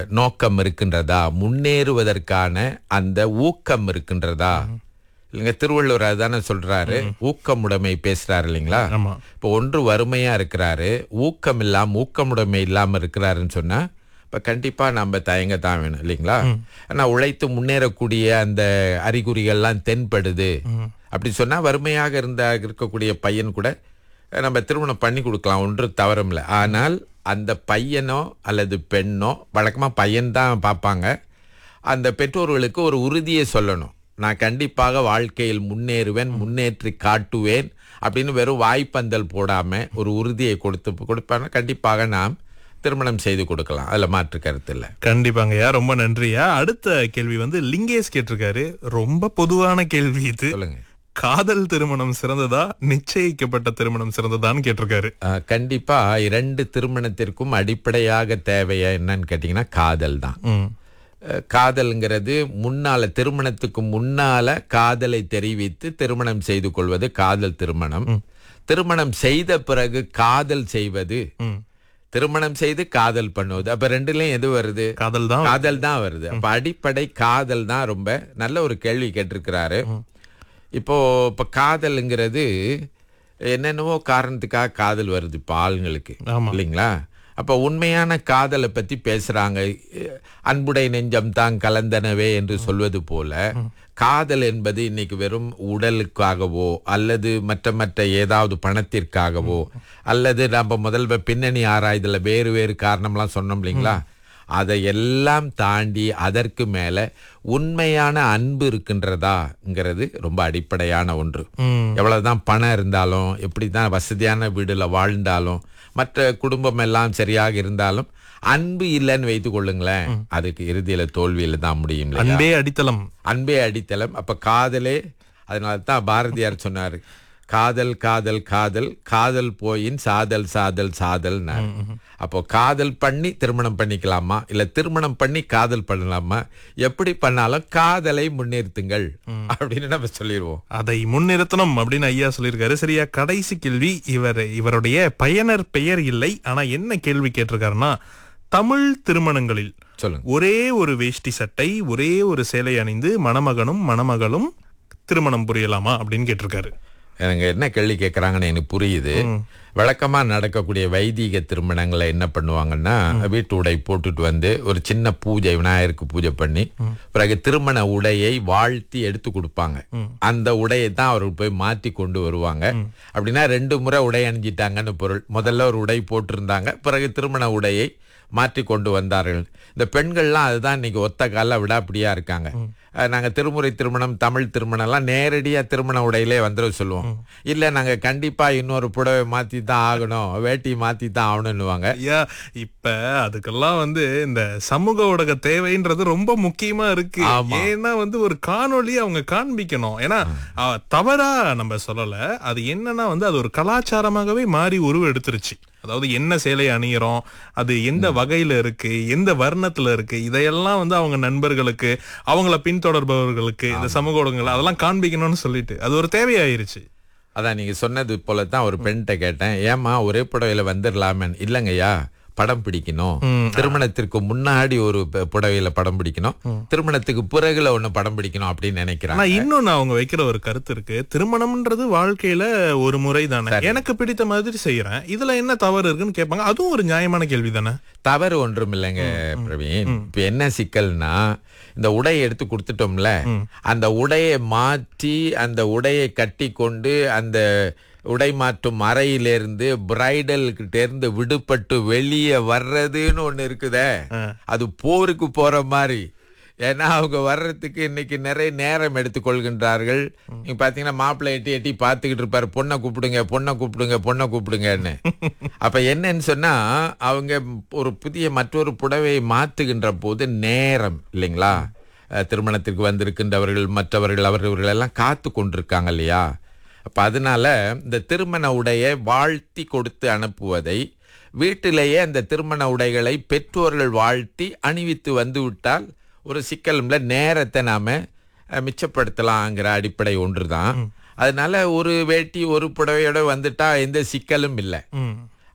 நோக்கம் இருக்கின்றதா முன்னேறுவதற்கான அந்த ஊக்கம் இருக்கின்றதா இல்லைங்க திருவள்ளுவர் அதுதானே சொல்றாரு ஊக்கமுடைமை பேசுறாரு இல்லைங்களா ஆமா இப்போ ஒன்று வறுமையா இருக்கிறாரு ஊக்கம் இல்லாம ஊக்கமுடைமை இல்லாம இருக்கிறாருன்னு சொன்னா இப்ப கண்டிப்பா நம்ம தயங்க தான் வேணும் இல்லைங்களா ஆனா உழைத்து முன்னேறக்கூடிய அந்த அறிகுறிகள்லாம் தென்படுது அப்படி சொன்னா வறுமையாக இருந்த இருக்கக்கூடிய பையன் கூட நம்ம திருமணம் பண்ணி கொடுக்கலாம் ஒன்று தவறும் இல்லை ஆனால் அந்த பையனோ அல்லது பெண்ணோ வழக்கமா பையன் தான் பார்ப்பாங்க அந்த பெற்றோர்களுக்கு ஒரு உறுதியை சொல்லணும் நான் கண்டிப்பாக வாழ்க்கையில் முன்னேறுவேன் முன்னேற்றி காட்டுவேன் அப்படின்னு வெறும் வாய்ப்பந்தல் போடாம ஒரு உறுதியை கொடுத்து கொடுப்பாங்க கண்டிப்பாக நாம் திருமணம் செய்து கொடுக்கலாம் அதுல மாற்று கருத்து இல்லை கண்டிப்பாங்கய்யா ரொம்ப நன்றியா அடுத்த கேள்வி வந்து லிங்கேஷ் கேட்டிருக்காரு ரொம்ப பொதுவான கேள்வி இது சொல்லுங்க காதல் திருமணம் சிறந்ததா நிச்சயிக்கப்பட்ட திருமணம் சிறந்ததான்னு கேட்டிருக்காரு அஹ், கண்டிப்பா இரண்டு திருமணத்திற்கும் அடிப்படையாக தேவையா என்னன்னு கேட்டீங்கன்னா காதல் தான் ம் அஹ், காதல்ங்கிறது முன்னால திருமணத்துக்கு முன்னால காதலை தெரிவித்து திருமணம் செய்து கொள்வது காதல் திருமணம் திருமணம் செய்த பிறகு காதல் செய்வது ம் திருமணம் செய்து காதல் பண்ணுவது அப்ப ரெண்டுலயும் எது வருது காதல் தான் காதல் தான் வருது அப்ப அடிப்படை காதல் தான் ரொம்ப நல்ல ஒரு கேள்வி கேட்டிருக்கிறாரு இப்போ இப்ப காதல்ங்கிறது என்னென்னவோ காரணத்துக்காக காதல் வருது இப்ப ஆளுங்களுக்கு ஆமா. இல்லைங்களா அப்ப உண்மையான காதலை பத்தி பேசுறாங்க அஹ் அன்புடை நெஞ்சம் தான் கலந்தனவே என்று சொல்வது போல காதல் என்பது இன்னைக்கு வெறும் உடலுக்காகவோ அல்லது மற்ற மற்ற ஏதாவது பணத்திற்காகவோ அல்லது நம்ம முதல்ல பின்னணி ஆராய்தல வேறு வேறு காரணம்லாம் சொன்னோம் இல்லைங்களா அதை எல்லாம் தாண்டி அதற்கு மேல உண்மையான அன்பு இருக்கின்றதாங்கிறது ரொம்ப அடிப்படையான ஒன்று ம் எவ்வளவுதான் பணம் இருந்தாலும் எப்படிதான் வசதியான வீடுல வாழ்ந்தாலும் மற்ற குடும்பம் எல்லாம் சரியாக இருந்தாலும் அன்பு இல்லைன்னு வைத்துக் கொள்ளுங்களேன் அதுக்கு இறுதியில தோல்வியில தான் முடியும் இல்லையா? அன்பே அடித்தளம் அன்பே அடித்தளம் அப்ப காதலே அதனால தான் பாரதியார் சொன்னாரு காதல் காதல் காதல் காதல் போயின் சாதல் சாதல் சாதல் அப்போ காதல் பண்ணி திருமணம் பண்ணிக்கலாமா இல்ல திருமணம் பண்ணி காதல் பண்ணலாமா எப்படி பண்ணாலும் காதலை முன்னிறுத்துங்கள் அப்படின்னு நம்ம சொல்லிடுவோம் அதை முன்னிறுத்தணும் அப்படின்னு ஐயா சொல்லியிருக்காரு சரியா கடைசி கேள்வி இவர் இவருடைய பயனர் பெயர் இல்லை ஆனா என்ன கேள்வி கேட்டிருக்காருன்னா தமிழ் திருமணங்களில் சொல்லுங்க ஒரே ஒரு வேஷ்டி சட்டை ஒரே ஒரு சேலை அணிந்து மணமகனும் மணமகளும் திருமணம் புரியலாமா அப்படின்னு கேட்டிருக்காரு எனக்கு என்ன கேள்வி கேட்கறாங்கன்னு எனக்கு புரியுது வழக்கமா நடக்கக்கூடிய வைதீக திருமணங்களை என்ன பண்ணுவாங்கன்னா வீட்டு உடை போட்டுட்டு வந்து ஒரு சின்ன பூஜை விநாயகருக்கு பூஜை பண்ணி பிறகு திருமண உடையை வாழ்த்தி எடுத்து கொடுப்பாங்க அந்த உடையை தான் அவர் போய் மாற்றி கொண்டு வருவாங்க அப்படின்னா ரெண்டு முறை உடை அணிஞ்சிட்டாங்கன்னு பொருள் முதல்ல ஒரு உடை போட்டிருந்தாங்க பிறகு திருமண உடையை மாற்றி கொண்டு வந்தார்கள் இந்த பெண்கள்லாம் அதுதான் இன்னைக்கு ஒத்த கால விடாப்பிடியா இருக்காங்க அஹ் நாங்க திருமுறை திருமணம் தமிழ் திருமணம் எல்லாம் நேரடியா திருமண உடையிலே வந்துட சொல்லுவோம் இல்ல நாங்க கண்டிப்பா இன்னொரு புடவை மாத்தி தான் ஆகணும் வேட்டி மாத்தி தான் ஆகணும்னுவாங்க ஐயா இப்ப அதுக்கெல்லாம் வந்து இந்த சமூக ஊடக தேவைன்றது ரொம்ப முக்கியமா இருக்கு ஆமா. ஏன்னா வந்து ஒரு காணொளி அவங்க காண்பிக்கணும் ஏன்னா அ, தவறா நம்ம சொல்லல அது என்னன்னா வந்து அது ஒரு கலாச்சாரமாகவே மாறி உருவம் எடுத்துருச்சு அதாவது என்ன சேலை அணியிறோம் அது எந்த வகையில இருக்கு எந்த வர்ணத்துல இருக்கு இதையெல்லாம் வந்து அவங்க நண்பர்களுக்கு அவங்கள பின்தொடர்பவர்களுக்கு இந்த சமூக ஊடகங்கள் அதெல்லாம் காண்பிக்கணும்னு சொல்லிட்டு அது ஒரு தேவையாயிருச்சு அதான் நீங்க சொன்னது போல தான் ஒரு பெண்கிட்ட கேட்டேன் ஏமா ஒரே புடவையில வந்துடலாமே இல்லைங்கய்யா படம் பிடிக்கணும் திருமணத்திற்கு முன்னாடி ஒரு ப- புடவையில படம் பிடிக்கணும் திருமணத்துக்கு பிறகுல ஒண்ணு படம் பிடிக்கணும் அப்படின்னு நினைக்கிறாங்க ஆனா இன்னொன்னு அவங்க வைக்கிற ஒரு கருத்து இருக்கு திருமணம்ன்றது வாழ்க்கையில ஒரு முறை தானே எனக்கு பிடித்த மாதிரி செய்யறேன் இதுல என்ன தவறு இருக்குன்னு கேட்பாங்க அதுவும் ஒரு நியாயமான கேள்வி தானே தவறு ஒன்றும் இல்லைங்க பிரவீன் இப்ப என்ன சிக்கல்னா இந்த உடையை எடுத்து கொடுத்துட்டோம்ல அந்த உடையை மாற்றி அந்த உடையை கட்டி கொண்டு அந்த உடை மாற்றும் அறையிலிருந்து பிரைடல் கிட்ட இருந்து விடுபட்டு வெளியே வர்றதுன்னு ஒண்ணு இருக்குதே அது போருக்கு போற மாதிரி ஏன்னா அவங்க வர்றதுக்கு இன்னைக்கு நிறைய நேரம் எடுத்துக்கொள்கின்றார்கள் நீங்க பாத்தீங்கன்னா மாப்பிள்ளை எட்டி எட்டி பார்த்துக்கிட்டு இருப்பாரு பொண்ணை கூப்பிடுங்க பொண்ணை கூப்பிடுங்க பொண்ணை கூப்பிடுங்கன்னு அப்ப என்னன்னு சொன்னா அவங்க ஒரு புதிய மற்றொரு புடவையை மாத்துகின்ற போது நேரம் இல்லைங்களா அஹ் திருமணத்திற்கு வந்திருக்கின்றவர்கள் மற்றவர்கள் அவர்கள் எல்லாம் காத்து கொண்டிருக்காங்க இல்லையா அப்ப அதனால இந்த திருமண உடையை வாழ்த்தி கொடுத்து அனுப்புவதை வீட்டிலேயே அந்த திருமண உடைகளை பெற்றோர்கள் வாழ்த்தி அணிவித்து வந்து விட்டால் ஒரு சிக்கலும்ல நேரத்தை நாம அஹ், மிச்சப்படுத்தலாங்கிற அடிப்படை ஒன்றுதான் அதனால ஒரு வேட்டி ஒரு புடவையோட வந்துட்டா எந்த சிக்கலும் இல்லை ம்.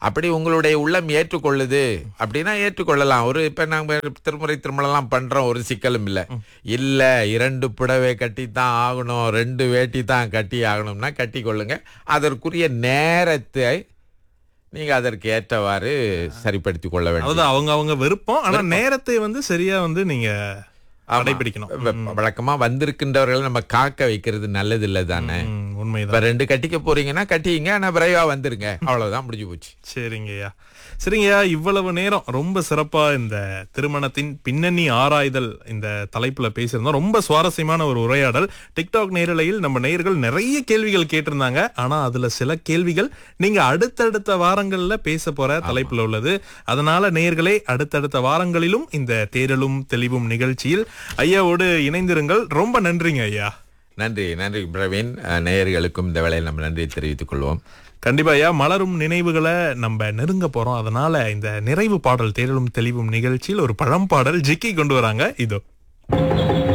அப்படி உங்களுடைய உள்ளம் ஏற்றுக்கொள்ளுது அப்படின்னா ஏற்றுக்கொள்ளலாம் ஒரு இப்ப நாங்க திருமுறை திருமணம்லாம் பண்றோம் ஒரு சிக்கலும் இல்ல இல்ல இரண்டு புடவை கட்டித்தான் ஆகணும் ரெண்டு வேட்டி தான் கட்டி ஆகணும்னா கட்டி கொள்ளுங்க அதற்குரிய நேரத்தை நீங்க அதற்கு ஏற்றவாறு சரிப்படுத்தி கொள்ள வேண்டும் அதாவது அவங்க அவங்க விருப்பம் ஆனா நேரத்தை வந்து சரியா வந்து நீங்க கடைபிடிக்கணும் வ- வழக்கமா வந்திருக்கின்றவர்களை நம்ம காக்க வைக்கிறது நல்லது இல்ல தானே ம், உண்மைதான் இப்ப ரெண்டு கட்டிக்க போறீங்கன்னா கட்டிங்க ஆனா விரைவா வந்துருங்க அவ்வளவுதான் முடிஞ்சு போச்சு சரிங்கய்யா சரிங்கய்யா இவ்வளவு நேரம் ரொம்ப சிறப்பா இந்த திருமணத்தின் பின்னணி ஆராய்தல் இந்த தலைப்புல பேசியிருந்தோம் ரொம்ப சுவாரஸ்யமான ஒரு உரையாடல் டிக்டாக் நேரலையில் நம்ம நேயர்கள் நிறைய கேள்விகள் கேட்டிருந்தாங்க ஆனா அதுல சில கேள்விகள் நீங்க அடுத்தடுத்த வாரங்கள்ல பேச போற தலைப்புல உள்ளது அதனால நேயர்களே அடுத்தடுத்த வாரங்களிலும் இந்த தேரலும் தெளிவும் நிகழ்ச்சியில் ஐயாவோடு இணைந்திருங்கள் ரொம்ப நன்றிங்க ஐயா நன்றி நன்றி பிரவீன் அஹ், நேயர்களுக்கும் இந்த வேளையில் நம்ம நன்றி தெரிவித்துக் கொள்வோம் கண்டிப்பா ஐயா மலரும் நினைவுகளை நம்ம நெருங்க போறோம் அதனால இந்த நிறைவு பாடல் தேரலும் தெளிவும் நிகழ்ச்சியில் ஒரு பழம்பாடல் ஜிக்கி கொண்டு வராங்க இதோ